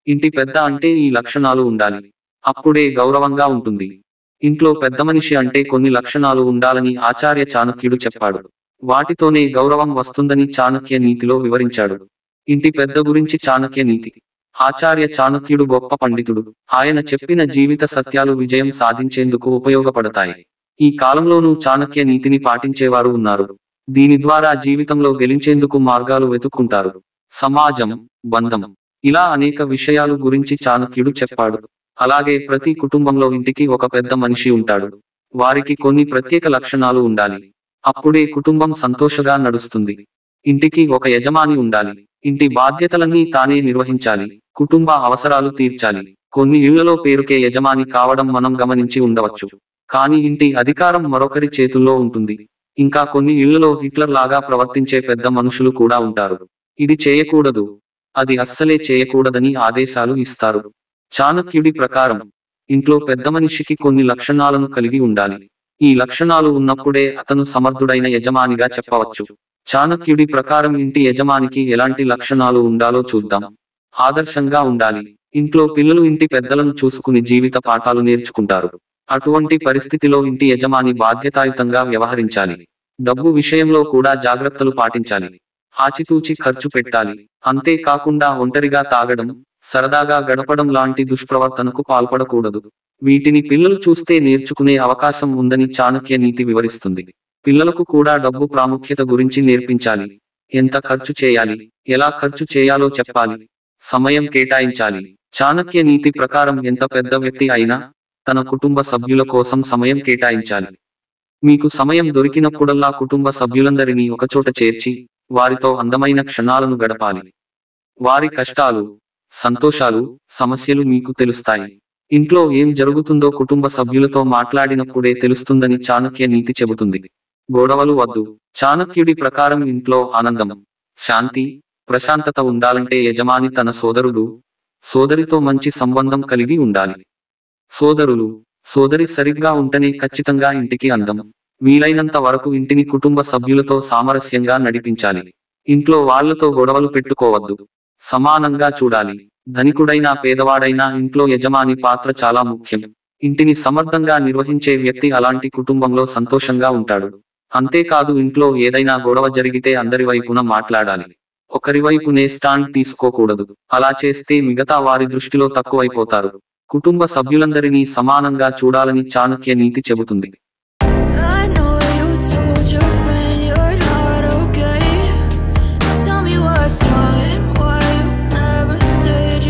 ఇంటి పెద్ద అంటే ఈ లక్షణాలు ఉండాలి అప్పుడే గౌరవంగా ఉంటుంది ఇంట్లో పెద్ద మనిషి అంటే కొన్ని లక్షణాలు ఉండాలని ఆచార్య చాణక్యుడు చెప్పాడు వాటితోనే గౌరవం వస్తుందని చాణక్య నీతిలో వివరించాడు ఇంటి పెద్ద గురించి చాణక్య నీతి ఆచార్య చాణక్యుడు గొప్ప పండితుడు ఆయన చెప్పిన జీవిత సత్యాలు విజయం సాధించేందుకు ఉపయోగపడతాయి ఈ కాలంలోనూ చాణక్య నీతిని పాటించేవారు ఉన్నారు దీని ద్వారా జీవితంలో గెలించేందుకు మార్గాలు వెతుక్కుంటారు సమాజం బంధం ఇలా అనేక విషయాలు గురించి చాణక్యుడు చెప్పాడు అలాగే ప్రతి కుటుంబంలో ఇంటికి ఒక పెద్ద మనిషి ఉంటాడు వారికి కొన్ని ప్రత్యేక లక్షణాలు ఉండాలి అప్పుడే కుటుంబం సంతోషంగా నడుస్తుంది ఇంటికి ఒక యజమాని ఉండాలి ఇంటి బాధ్యతలన్నీ తానే నిర్వహించాలి కుటుంబ అవసరాలు తీర్చాలి కొన్ని ఇళ్లలో పేరుకే యజమాని కావడం మనం గమనించి ఉండవచ్చు కానీ ఇంటి అధికారం మరొకరి చేతుల్లో ఉంటుంది ఇంకా కొన్ని ఇళ్లలో హిట్లర్ లాగా ప్రవర్తించే పెద్ద మనుషులు కూడా ఉంటారు ఇది చేయకూడదు అది అస్సలే చేయకూడదని ఆదేశాలు ఇస్తారు చాణక్యుడి ప్రకారం ఇంట్లో పెద్ద మనిషికి కొన్ని లక్షణాలను కలిగి ఉండాలి ఈ లక్షణాలు ఉన్నప్పుడే అతను సమర్థుడైన యజమానిగా చెప్పవచ్చు చాణక్యుడి ప్రకారం ఇంటి యజమానికి ఎలాంటి లక్షణాలు ఉండాలో చూద్దాం ఆదర్శంగా ఉండాలి ఇంట్లో పిల్లలు ఇంటి పెద్దలను చూసుకుని జీవిత పాఠాలు నేర్చుకుంటారు అటువంటి పరిస్థితిలో ఇంటి యజమాని బాధ్యతాయుతంగా వ్యవహరించాలి డబ్బు విషయంలో కూడా జాగ్రత్తలు పాటించాలి ఆచితూచి ఖర్చు పెట్టాలి అంతేకాకుండా ఒంటరిగా తాగడం సరదాగా గడపడం లాంటి దుష్ప్రవర్తనకు పాల్పడకూడదు వీటిని పిల్లలు చూస్తే నేర్చుకునే అవకాశం ఉందని చాణక్య నీతి వివరిస్తుంది పిల్లలకు కూడా డబ్బు ప్రాముఖ్యత గురించి నేర్పించాలి ఎంత ఖర్చు చేయాలి ఎలా ఖర్చు చేయాలో చెప్పాలి సమయం కేటాయించాలి చాణక్య నీతి ప్రకారం ఎంత పెద్ద వ్యక్తి అయినా తన కుటుంబ సభ్యుల కోసం సమయం కేటాయించాలి మీకు సమయం దొరికినప్పుడల్లా కుటుంబ సభ్యులందరినీ ఒకచోట చేర్చి వారితో అందమైన క్షణాలను గడపాలి వారి కష్టాలు సంతోషాలు సమస్యలు మీకు తెలుస్తాయి ఇంట్లో ఏం జరుగుతుందో కుటుంబ సభ్యులతో మాట్లాడినప్పుడే తెలుస్తుందని చాణక్య నీతి చెబుతుంది గొడవలు వద్దు చాణక్యుడి ప్రకారం ఇంట్లో ఆనందం శాంతి ప్రశాంతత ఉండాలంటే యజమాని తన సోదరుడు సోదరితో మంచి సంబంధం కలిగి ఉండాలి సోదరులు సోదరి సరిగ్గా ఉంటేనే ఖచ్చితంగా ఇంటికి అందం వీలైనంత వరకు ఇంటిని కుటుంబ సభ్యులతో సామరస్యంగా నడిపించాలి ఇంట్లో వాళ్లతో గొడవలు పెట్టుకోవద్దు సమానంగా చూడాలి ధనికుడైనా పేదవాడైనా ఇంట్లో యజమాని పాత్ర చాలా ముఖ్యం ఇంటిని సమర్థంగా నిర్వహించే వ్యక్తి అలాంటి కుటుంబంలో సంతోషంగా ఉంటాడు అంతేకాదు ఇంట్లో ఏదైనా గొడవ జరిగితే అందరి వైపున మాట్లాడాలి ఒకరి వైపునే స్టాండ్ తీసుకోకూడదు అలా చేస్తే మిగతా వారి దృష్టిలో తక్కువైపోతారు కుటుంబ సభ్యులందరినీ సమానంగా చూడాలని చాణక్య నీతి చెబుతుంది